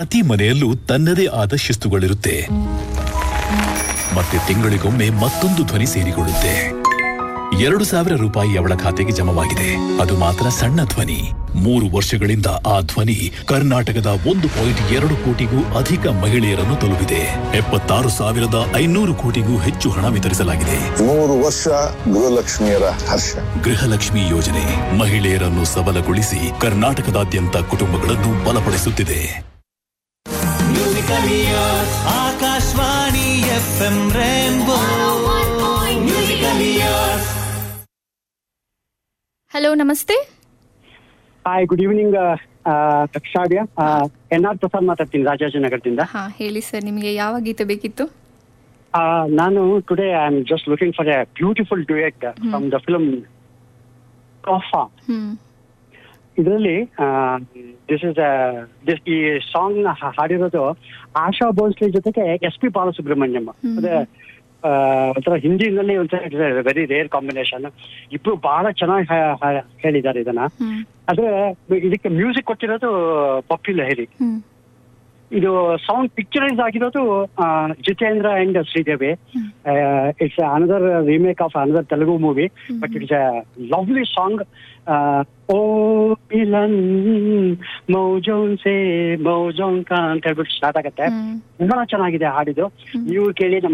ಪ್ರತಿ ಮನೆಯಲ್ಲೂ ತನ್ನದೇ ಆದ ಶಿಸ್ತುಗಳಿರುತ್ತೆ ಮತ್ತೆ ತಿಂಗಳಿಗೊಮ್ಮೆ ಮತ್ತೊಂದು ಧ್ವನಿ ಸೇರಿಕೊಳ್ಳುತ್ತೆ ಎರಡು ಸಾವಿರ ರೂಪಾಯಿ ಅವಳ ಖಾತೆಗೆ ಜಮವಾಗಿದೆ ಅದು ಮಾತ್ರ ಸಣ್ಣ ಧ್ವನಿ ಮೂರು ವರ್ಷಗಳಿಂದ ಆ ಧ್ವನಿ ಕರ್ನಾಟಕದ ಒಂದು ಪಾಯಿಂಟ್ ಎರಡು ಕೋಟಿಗೂ ಅಧಿಕ ಮಹಿಳೆಯರನ್ನು ತಲುಪಿದೆ ಎಪ್ಪತ್ತಾರು ಸಾವಿರದ ಐನೂರು ಕೋಟಿಗೂ ಹೆಚ್ಚು ಹಣ ವಿತರಿಸಲಾಗಿದೆ ಮೂರು ವರ್ಷ ಗೃಹಲಕ್ಷ್ಮಿಯರ ಹರ್ಷ ಗೃಹಲಕ್ಷ್ಮಿ ಯೋಜನೆ ಮಹಿಳೆಯರನ್ನು ಸಬಲಗೊಳಿಸಿ ಕರ್ನಾಟಕದಾದ್ಯಂತ ಕುಟುಂಬಗಳನ್ನು ಬಲಪಡಿಸುತ್ತಿದೆ Akashvani F M Rainbow hello namaste hi good evening ಕ್ಷಾಡ್ಯ ಎನ್ ಆರ್ ಪ್ರಸಾದ್ ಮಾತಾಡ್ತೀನಿ ರಾಜಾಜಿನಗರದಿಂದ ಹಾ ಹೇಳಿ ಸರ್ ನಿಮಗೆ ಯಾವ ಗೀತೆ ಬೇಕಿತ್ತು ಆ, ನಾನು today I am just looking for a beautiful duet from the film Tohfa hmm ಇದರಲ್ಲಿ ದಿಸ್ ಇಸ್ ದಿಸ್ ಈ ಸಾಂಗ್ ಹಾಡಿರೋದು ಆಶಾ ಭೋಸ್ಲೆ ಜೊತೆಗೆ ಎಸ್ ಪಿ ಬಾಲಸುಬ್ರಹ್ಮಣ್ಯಂ ಅದೇ ಆ, ಒಂಥರ ಹಿಂದಿನಲ್ಲಿ ಒಂಥರ ವೆರಿ ರೇರ್ ಕಾಂಬಿನೇಷನ್ ಇಬ್ರು ಬಹಳ ಚೆನ್ನಾಗಿ ಹಾ- ಹಾ- ಹೇಳಿದ್ದಾರೆ ಇದನ್ನ ಹ್ಮ್ ಆದ್ರೆ ಇದಕ್ಕೆ ಮ್ಯೂಸಿಕ್ ಕೊಟ್ಟಿರೋದು ಪಪ್ಪಿ ಲಹರಿ ಹ್ಮ್ ಇದು ಸೌಂಡ್ ಪಿಕ್ಚರೈಸ್ ಆಗಿರೋದು ಆ, Jeetendra and Sridevi it's another remake of another Telugu movie but it's a lovely song ಓ ಮಿಲನ್ ಮೌಜೋನ್ ಸೇ ಮೌಜೋನ್ ಕಾ ಅಂತ ಹೇಳ್ಬಿಟ್ಟು ಸ್ಟಾರ್ಟ್ ಆಗತ್ತೆ ಹ್ಮ್ ಬಹಳ ಚೆನ್ನಾಗಿದೆ ಹಾಡಿದು ನೀವು ಕೇಳಿ ನಮ್ಮ